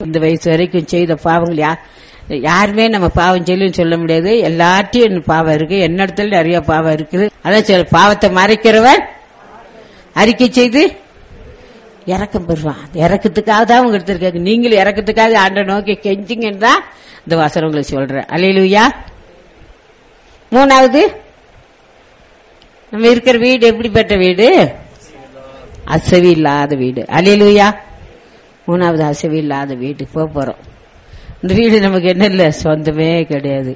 இந்த வயசு வரைக்கும் செய்த பாவங்கள் யா யாருமே நம்ம பாவம் செய்யலன்னு சொல்ல முடியாது எல்லாத்தையும் எனக்கு பாவம் இருக்கு என்னிடத்துல நிறைய பாவம் இருக்குது அதான் சொல்ல பாவத்தை மறைக்கிறவன் அறிக்கை செய்து இறக்கம் பெறுவான் அந்த இறக்கத்துக்காக தான் உங்க எடுத்திருக்காங்க நீங்களும் இறக்கத்துக்காக ஆண்ட நோக்கி கெஞ்சிங்கன்னு தான் இந்த வசனம் உங்களுக்கு சொல்றேன் அலையிலுயா மூணாவது நம்ம இருக்கிற வீடு எப்படிப்பட்ட வீடு அசவி இல்லாத வீடு அலையிலுயா மூணாவது அசவி இல்லாத வீடு போக போறோம் இந்த வீடு நமக்கு என்ன இல்லை சொந்தமே கிடையாது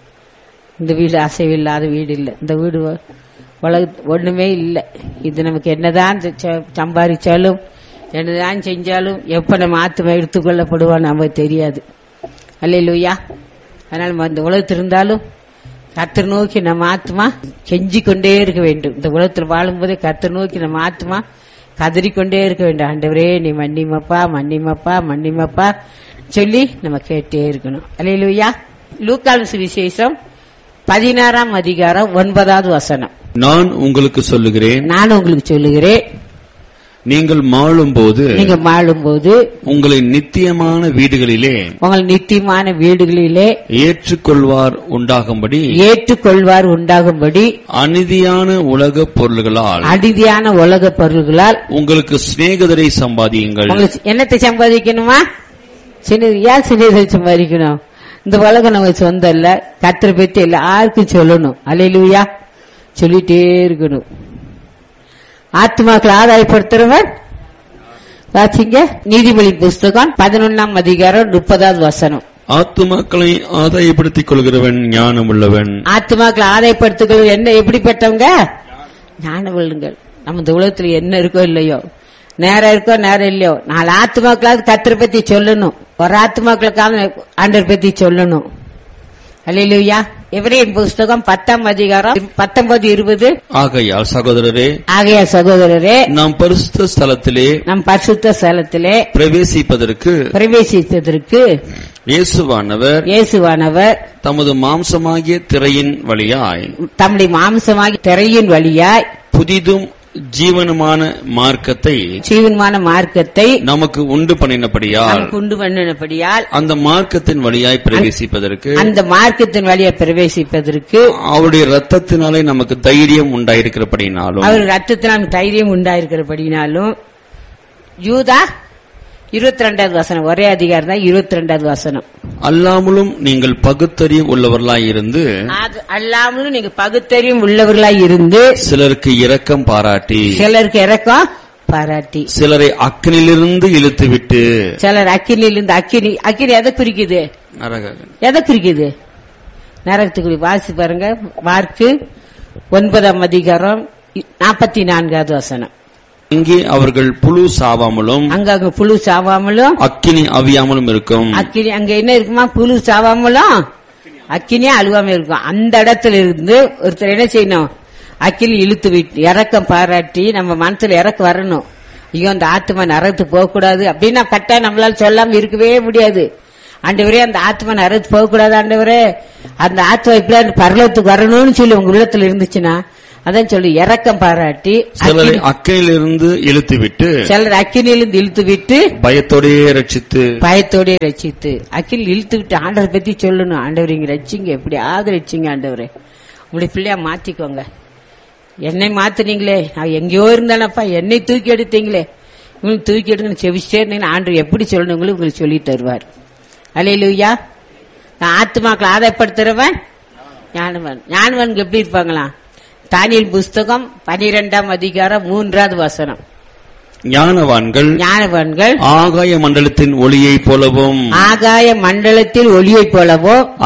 இந்த வீடு அசைவு இல்லாத வீடு இல்லை இந்த வீடு வ- உலக ஒண்ணுமே இல்லை இது நமக்கு என்னதான் செ- செ- சம்பாதிச்சாலும் என்னதான் செஞ்சாலும் எப்ப நம்ம ஆத்மா எடுத்துக்கொள்ளப்படுவோம் நமக்கு தெரியாது அல்லையா அதனால நம்ம இந்த உலகத்தில் இருந்தாலும் கர்த்தர் நோக்கி நம்ம ஆத்மா செஞ்சு கொண்டே இருக்க வேண்டும் இந்த உலகத்தில் வாழும்போதே கர்த்தர் நோக்கி நம்ம ஆத்மா கதறிக்கொண்டே இருக்க வேண்டும் ஆண்டவரே நீ மன்னிமப்பா மன்னிமப்பா மன்னிமப்பா சொல்லி நம்ம கேட்டே இருக்கணும் அல்லையா லூக்கால் சுவிசேஷம் பதினாறாம் அதிகாரம் ஒன்பதாவது வசனம் நான் உங்களுக்கு சொல்லுகிறேன் நான் உங்களுக்கு சொல்லுகிறேன் நீங்கள் மாளும்போது நீங்க மாளும்போது உங்களை நித்தியமான வீடுகளிலே உங்கள் நித்தியமான வீடுகளிலே ஏற்றுக்கொள்வார் உண்டாகும்படி ஏற்றுக்கொள்வார் உண்டாகும்படி அநீதியான உலக பொருள்களால் அடிதியான உலக பொருள்களால் உங்களுக்கு சிநேகிதரை சம்பாதியுங்கள் உங்களுக்கு என்னத்தை சம்பாதிக்கணுமா சின்னது ஏன் சின்னதை சம்பாதிக்கணும் இந்த உலகம் நம்ம சொந்தம் இல்ல கத்திர பத்தி எல்லாருக்கும் சொல்லணும் அலையிலுயா சொல்லிட்டே இருக்கணும் ஆத்மாக்களை ஆதாயப்படுத்துறவன் வாசிங்க நீதிமொழி புஸ்தகம் பதினொன்னாம் அதிகாரம் முப்பதாவது வசனம் ஆத்துமாக்களை ஆதாயப்படுத்திக் கொள்கிறவன் ஞானம் உள்ளவன் ஆத்மாக்களை ஆதாயப்படுத்துகள் என்ன எப்படிப்பட்டவங்க ஞானவள்ளுங்கள் நம்ம இந்த உலகத்துல என்ன இருக்கோ இல்லையோ நேரம் இருக்கோ நேரம் இல்லையோ நாலு ஆத்மாக்களாவது கத்திர பத்தி சொல்லணும் ஒரு ஆத்மாக்களுக்காவது ஆண்டர் பத்தி சொல்லணும் அல்லையா எவரேன் புஸ்தகம் பத்தாம் அதிகாரம் பத்தொன்பது இருபது ஆகையால் சகோதரரே ஆகைய சகோதரரே நாம் பரிசுத்த ஸ்தலத்திலே நம் பரிசுத்த ஸ்தலத்திலே பிரவேசிப்பதற்கு பிரவேசித்ததற்கு இயேசுவானவர் இயேசுவானவர் தமது மாம்சமாகிய திரையின் வழியாய் தம்முடைய மாம்சமாகி திரையின் வழியாய் புதிதும் ஜீவனுமான மார்க்கத்தை ஜீவன்மான மார்க்கத்தை நமக்கு உண்டு பண்ணினபடியால் நமக்கு உண்டு பண்ணினபடியால் அந்த மார்க்கத்தின் வழியாய் பிரவேசிப்பதற்கு அந்த மார்க்கத்தின் வழியை பிரவேசிப்பதற்கு அவருடைய ரத்தத்தினாலே நமக்கு தைரியம் உண்டாயிருக்கிறபடினாலும் அவர் ரத்தத்தினால் தைரியம் உண்டாயிருக்கிறபடினாலும் யூதா இருபத்தி ரெண்டாவது வசனம் ஒரே அதிகாரம் தான் இருபத்தி ரெண்டாவது வசனம் அல்லாமலும் நீங்கள் பகுத்தறிவு உள்ளவர்களாய் இருந்து அது அல்லாமலும் நீங்க பகுத்தறியும் உள்ளவர்களாய் இருந்து சிலருக்கு இரக்கம் பாராட்டி சிலருக்கு இறக்கம் பாராட்டி சிலரை அக்கனிலிருந்து இழுத்துவிட்டு சிலர் அக்கினியிலிருந்து அக்கினி அக்கினி எதை குறிக்குது நரக எதை குறிக்குது நரகத்துக்குரிய வாசி பாருங்க மார்க்கு ஒன்பதாம் அதிகாரம் நாற்பத்தி நான்காவது வசனம் இங்கே அவர்கள் புழு சாவாமலும் அங்க அங்க புழு சாவாமலும் அக்கினி அவியாமலும் இருக்கும் அக்கினி அங்க என்ன இருக்குமா புழு சாவாமலும் அக்கினியே அழுவாம இருக்கும் அந்த இடத்துல இருந்து ஒருத்தர் என்ன செய்யணும் அக்கினி இழுத்து விட்டு இறக்கம் பாராட்டி நம்ம மனசுல இறக்கம் வரணும் ஐயோ அந்த ஆத்மா நரத்து போக கூடாது அப்படின்னா கட்டா நம்மளால சொல்லாம இருக்கவே முடியாது ஆண்டவரே அந்த ஆத்மா நரத்து போக கூடாது ஆண்டவரே அந்த ஆத்மா இப்படி பரலத்துக்கு வரணும்னு சொல்லி உங்க உள்ளத்துல இருந்துச்சுன்னா அதான் சொல்லி இறக்கம் பாராட்டி சிலரை அக்கினி- அக்கனிலிருந்து இழுத்துவிட்டு சிலர் அக்கினியிலிருந்து இழுத்து விட்டு பயத்தோடே ரட்சித்து பயத்தோட ரட்சித்து அக்கில் இழுத்து விட்டு ஆண்டவரை பத்தி சொல்லணும் ஆண்டவர் இங்க ரட்சிங்க எப்படியாவது ரட்சிங்க ஆண்டவரே உங்களுடைய பிள்ளையா மாத்திக்கோங்க என்னை மாத்துனீங்களே நான் எங்கேயோ இருந்தேனப்பா என்னை தூக்கி எடுத்தீங்களே உங்களுக்கு தூக்கி எடுங்கன்னு செவிச்சிட்டே இருந்தீங்கன்னா ஆண்டவர் எப்படி சொல்லணுங்களும் உங்களுக்கு சொல்லி தருவார் அலையிலுயா நான் ஆத்துமாக்களை ஆதாயப்படுத்துறவன் ஞானவன் ஞானவனுக்கு எப்படி இருப்பாங்களாம் தானியல் புஸ்தகம் பனிரெண்டாம் அதிகாரம் மூன்றாவது வசனம் ஞானவான்கள் ஞானவான்கள் ஆகாய மண்டலத்தின் ஒளியைப் போலவும் ஆகாய மண்டலத்தில் ஒளியைப் போலவோ